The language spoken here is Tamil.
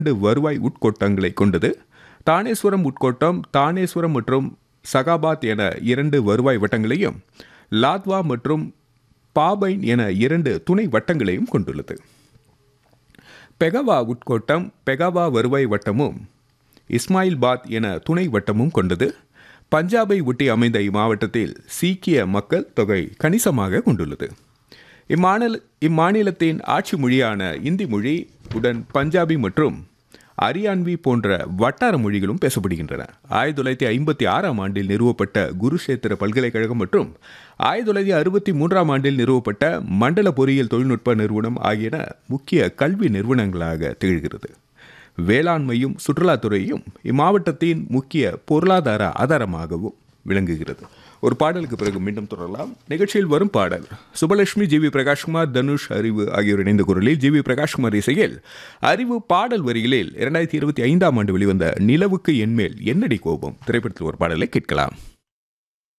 இரண்டு வருவாய் உட்கோட்டங்களை கொண்டது தானேஸ்வரம் உட்கோட்டம் தானேஸ்வரம் மற்றும் சகாபாத் என இரண்டு வருவாய் வட்டங்களையும் லாத்வா மற்றும் பாபைன் என இரண்டு துணை வட்டங்களையும் கொண்டுள்ளது பெகவா உட்கோட்டம் பெகவா வருவாய் வட்டமும் இஸ்மாயில்பாத் என துணை வட்டமும் கொண்டது பஞ்சாபை ஒட்டி அமைந்த இம்மாவட்டத்தில் சீக்கிய மக்கள் தொகை கணிசமாக கொண்டுள்ளது இம்மாநில இம்மாநிலத்தின் ஆட்சி மொழியான இந்தி மொழி உடன் பஞ்சாபி மற்றும் அரியான்வி போன்ற வட்டார மொழிகளும் பேசப்படுகின்றன ஆயிரத்தி தொள்ளாயிரத்தி ஐம்பத்தி ஆறாம் ஆண்டில் நிறுவப்பட்ட குருஷேத்திர பல்கலைக்கழகம் மற்றும் ஆயிரத்தி தொள்ளாயிரத்தி அறுபத்தி மூன்றாம் ஆண்டில் நிறுவப்பட்ட மண்டல பொறியியல் தொழில்நுட்ப நிறுவனம் ஆகியன முக்கிய கல்வி நிறுவனங்களாக திகழ்கிறது வேளாண்மையும் சுற்றுலாத்துறையும் இம்மாவட்டத்தின் முக்கிய பொருளாதார ஆதாரமாகவும் விளங்குகிறது ஒரு பாடலுக்கு பிறகு மீண்டும் தொடரலாம் நிகழ்ச்சியில் வரும் பாடல் சுபலட்சுமி ஜி வி பிரகாஷ்குமார் தனுஷ் அறிவு ஆகியோர் இணைந்த குரலில் ஜி வி பிரகாஷ்குமார் இசையில் அறிவு பாடல் வரிகளில் இரண்டாயிரத்தி இருபத்தி ஐந்தாம் ஆண்டு வெளிவந்த நிலவுக்கு என்மேல் என்னடி கோபம் திரைப்படத்தில் ஒரு பாடலை கேட்கலாம்